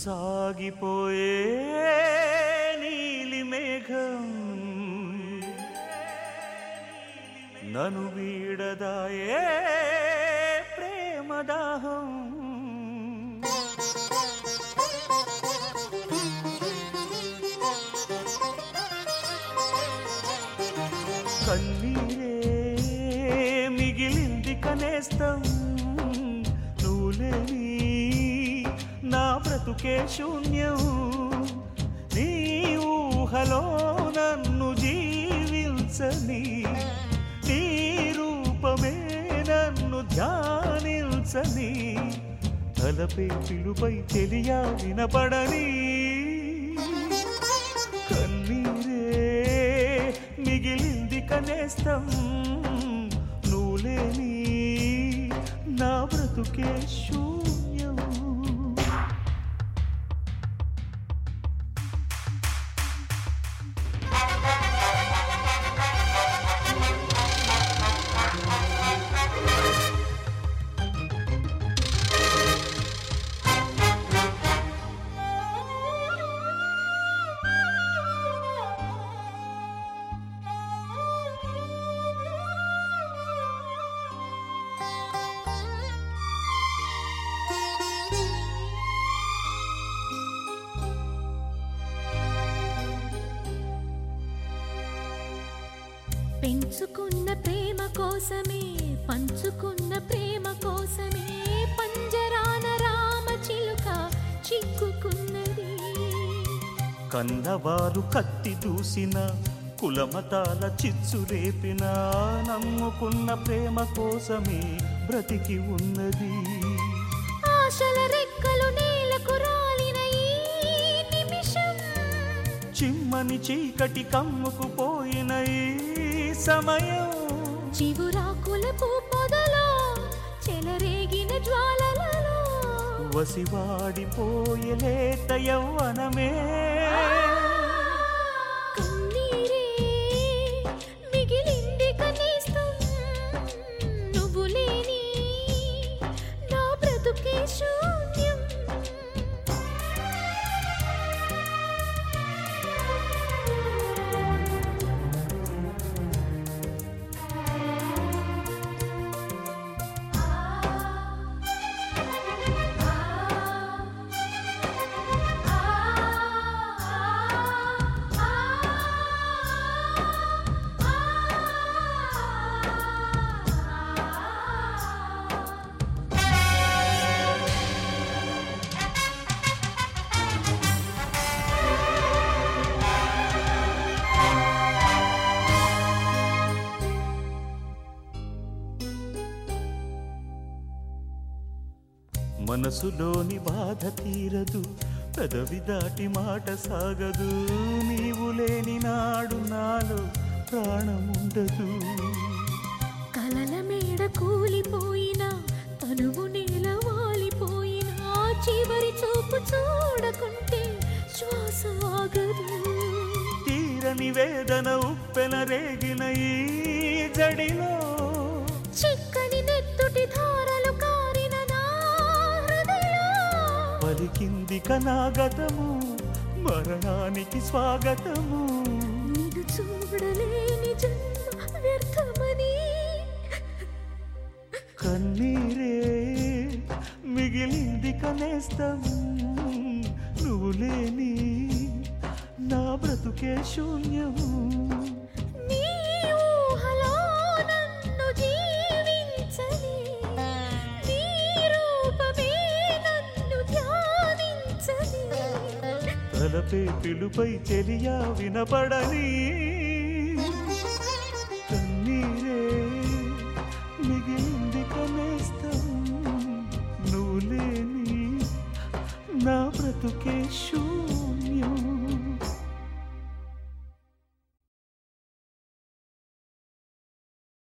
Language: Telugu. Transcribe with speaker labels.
Speaker 1: సాగిపోయే నీలి మేఘం నను వీడదాయే ప్రేమదాహం కన్నీరే మిగిలింది కనేస్తం నువ్వు లేని నా బ్రతుకే శూన్యం నీ ఊహలో నన్ను జీవించని నీ రూపమే నన్ను ధ్యానించని తలపే పిలుపై తెలియా వినపడని కన్నీరే మిగిలింది కనేస్తం నువ్వు లేని నా బ్రతుకే శూన్యం
Speaker 2: పెంచుకున్న ప్రేమ కోసమే పంచుకున్న ప్రేమ కోసమే పంజరాన రామ చిలుక చిక్కుకున్నది
Speaker 1: కన్నవారు కత్తి దూసిన కులమతాల చిచ్చు రేపిన నమ్ముకున్న ప్రేమ కోసమే బ్రతికి ఉన్నది
Speaker 2: ఆశల రెక్కలు నేలకు రాలిన ఈ నిమిషం
Speaker 1: చిమ్మని చీకటి కమ్ముకు పోయిన ఈ సమయం
Speaker 2: చిగురాకుల పూ పొదలో చెలరేగిన జ్వాలలలో
Speaker 1: వసివాడిపోయే లేత యవ్వనమే
Speaker 2: కన్నీరే మిగిలింది కనీసం నువ్వు లేని నా బ్రతుకే శూన్యం
Speaker 1: మనసులోని బాధ తీరదు పెదవి దాటి మాట సాగదు నీవు లేని నాడు నాలో ప్రాణముండదు
Speaker 2: కలల మేడ కూలిపోయినా తనువు నేల వాలిపోయినా చివరి చూపు చూడకుంటే శ్వాస ఆగదు
Speaker 1: తీరని వేదన ఉప్పెన రేగిన ఈ జడిలో
Speaker 2: చిక్కని నెత్తుటి ధారలు కారిన నా హృదయం
Speaker 1: పలికింది కనాగతము మరణానికి స్వాగతము
Speaker 2: నిన్ను చూడలేని జన్మ వ్యర్థమని
Speaker 1: కన్నీరే మిగిలింది కనేస్తం నువ్వు లేని నా బ్రతుకే శూన్యము
Speaker 2: నీ ఊహలో నన్ను జీవించని నీ రూపమే నన్ను ధ్యానించని
Speaker 1: తలపే పిలుపై చెలియా వినపడని కన్నీరే మిగిలింది కనేస్తం నువ్వు లేని నా బ్రతుకే శూన్యం